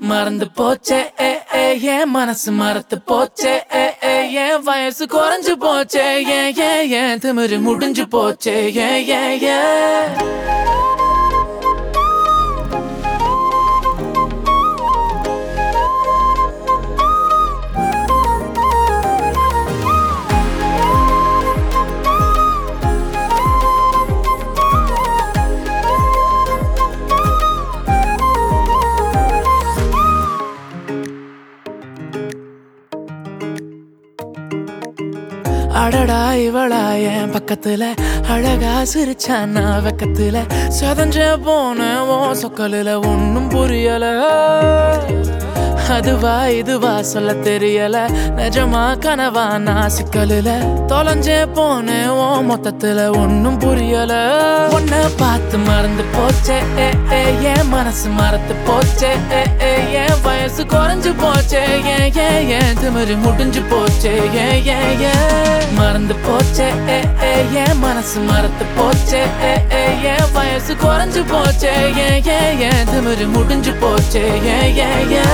மறந்து போச்சே ஏ ஏ ஏன் மனசு மறத்து போச்சே ஏ ஏ ஏன் வயசு குறைஞ்சு போச்சே ஏ ஏ ஏன் திமிரு முடிஞ்சு போச்சே ஏ ஏ ஏ அடடா இவளா என் பக்கத்துல அழகா சிரிச்சானா வெக்கத்துல சதஞ்ச போன ஓ சொக்கலில ஒன்னும் புரியல அதுவா இதுவா சொல்ல தெரியல நிஜமா கனவா நான் சிக்கலில தொலைஞ்சே போன ஓ மொத்தத்துல ஒன்னும் புரியல உன்னை பார்த்து மறந்து போச்சே ஏ ஏ என் மனசு மறந்து போச்சே ஏ ஏ என் வயசு குறைஞ்சு போச்சே ஏ ஏ ஏன் திமிரு முடிஞ்சு போச்சே ஏ ஏ ஏ மறந்து போச்சே ஏ ஏ என் மனசு மறந்து போச்சே ஏ ஏ என் வயசு குறைஞ்சு போச்சே ஏ ஏ ஏன் திமிரு முடிஞ்சு போச்சே ஏ ஏ ஏ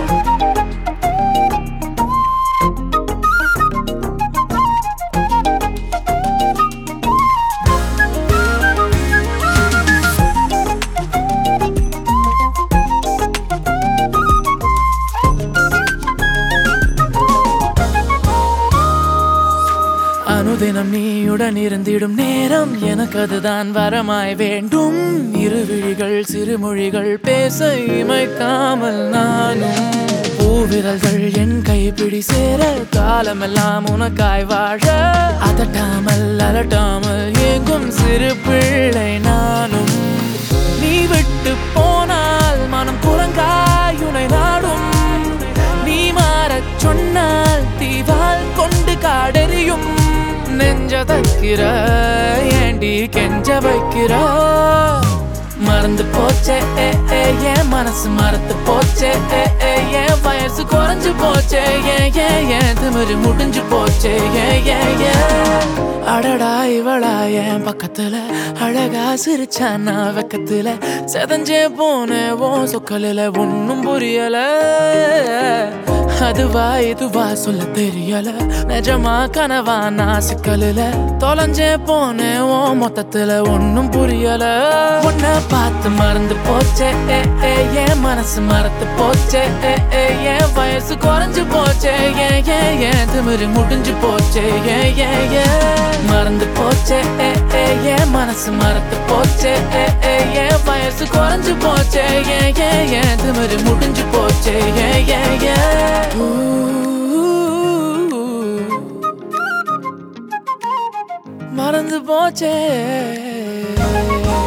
அனுதினம் நீயுடன் இருந்திடும் நேரம் எனக்கு அதுதான் வரமாய் வேண்டும் இருவிழிகள் சிறுமொழிகள் பேச இமைக்காமல் நானும் பூவிரல்கள் என் கைப்பிடி சேர காலமெல்லாம் உனக்காய் வாழ அதட்டாமல் அலட்டாமல் ஏங்கும் சிறு பிள்ளை நானும் நீ விட்டு போனால் மனம் குரங்காய் உனை நாடும் நீ மாறச் சொன்னால் தீவால் கொண்டு காடெறியும் நெஞ்ச தைக்கிற ஏண்டி கெஞ்ச வைக்கிற மறந்து போச்சே ஏ ஏ என் மனசு மறந்து போச்சே ஏ ஏ என் வயசு குறைஞ்சு போச்சே ஏ ஏ என் திமிரு முடிஞ்சு போச்சே ஏ ஏ ஏ அடடா இவளா என் பக்கத்துல அழகா சிரிச்சானா வெக்கத்துல செதஞ்சே போன ஓ சொக்கலில ஒன்னும் புரியல அதுவா இதுவா சொல்ல தெரியல நிஜமா கனவா நான் சிக்கலில தொலைஞ்சே போன ஓ மொத்தத்துல ஒன்னும் புரியல உன்னை பார்த்து மறந்து போச்சே ஏ ஏ என் மனசு மறந்து போச்சே ஏ ஏ என் வயசு குறைஞ்சு போச்சே ஏ ஏ என் திமிரு முடிஞ்சு போச்சே ஏ ஏ ஏ மறந்து போச்சே ஏ ஏ என் மனசு மறந்து போச்சே ஏ ஏ என் வயசு குறைஞ்சு போச்சே ஏ ஏ என் திமிரு முடிஞ்சு போச்சே ஏ ஏ ஏ ஊ. மறந்து போச்சே